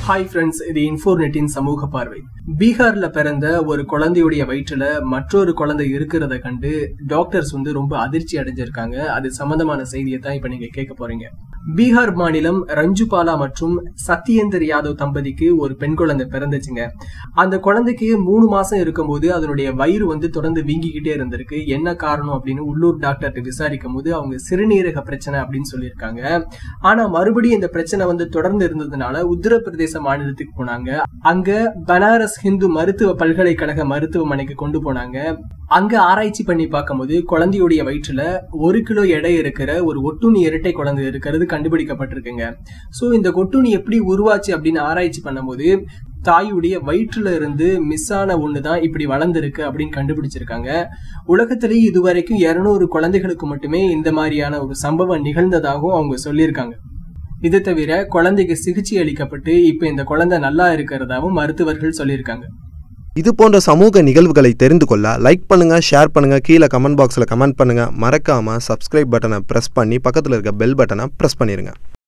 hi friends இது இன்ஃபோர்நெட்டின் சமூக பார்வை பீகார்ல பிறந்த ஒரு குழந்தையுடைய வயிற்றுல மற்றொரு குழந்தை இருக்கிறத கண்டு டாக்டர்ஸ் வந்து ரொம்ப அதிர்ச்சி அடைஞ்சிருக்காங்க அது சம்பந்தமான செய்தியை தான் இப்ப நீங்க கேட்க போறீங்க பீகார் மாநிலம் ரஞ்சுபாலா மற்றும் சத்யேந்தர் யாதவ் தம்பதிக்கு ஒரு பெண் குழந்தை பிறந்துச்சுங்க அந்த குழந்தைக்கு மூணு மாசம் இருக்கும்போது அதனுடைய வயிறு வந்து தொடர்ந்து வீங்கிக்கிட்டே இருந்திருக்கு என்ன காரணம் அப்படின்னு உள்ளூர் டாக்டர்கிட்ட விசாரிக்கும் போது அவங்க சிறுநீரக பிரச்சனை அப்படின்னு சொல்லியிருக்காங்க ஆனா மறுபடியும் இந்த பிரச்சனை வந்து தொடர்ந்து இருந்ததுனால உத்தரப்பிரதேச மாநிலத்துக்கு போனாங்க அங்க பனாரஸ் ஹிந்து மருத்துவ பல்கலைக்கழக மருத்துவமனைக்கு கொண்டு போனாங்க அங்க ஆராய்ச்சி பண்ணி பார்க்கும்போது குழந்தையுடைய வயிற்றுல ஒரு கிலோ எடை இருக்கிற ஒரு ஒட்டுண்ணி இரட்டை குழந்தை இருக்கிறது கண்டுபிடிக்கப்பட்டிருக்குங்க சோ இந்த ஒட்டுண்ணி எப்படி உருவாச்சு அப்படின்னு ஆராய்ச்சி பண்ணும்போது தாயுடைய வயிற்றுல இருந்து மிஸ் ஆன ஒண்ணுதான் இப்படி வளர்ந்துருக்கு அப்படின்னு கண்டுபிடிச்சிருக்காங்க உலகத்திலேயே இதுவரைக்கும் இருநூறு குழந்தைகளுக்கு மட்டுமே இந்த மாதிரியான ஒரு சம்பவம் நிகழ்ந்ததாகவும் அவங்க சொல்லியிருக்காங்க இது தவிர குழந்தைக்கு சிகிச்சை அளிக்கப்பட்டு இப்ப இந்த குழந்தை நல்லா இருக்கிறதாவும் மருத்துவர்கள் சொல்லியிருக்காங்க இது போன்ற சமூக நிகழ்வுகளை தெரிந்து கொள்ள லைக் பண்ணுங்க ஷேர் பண்ணுங்க கீழே கமெண்ட் பாக்ஸில் கமெண்ட் பண்ணுங்க மறக்காம சப்ஸ்கிரைப் பட்டனை ப்ரெஸ் பண்ணி பக்கத்தில் இருக்க பெல் பட்டனை ப்ரெஸ் பண்ணிருங்க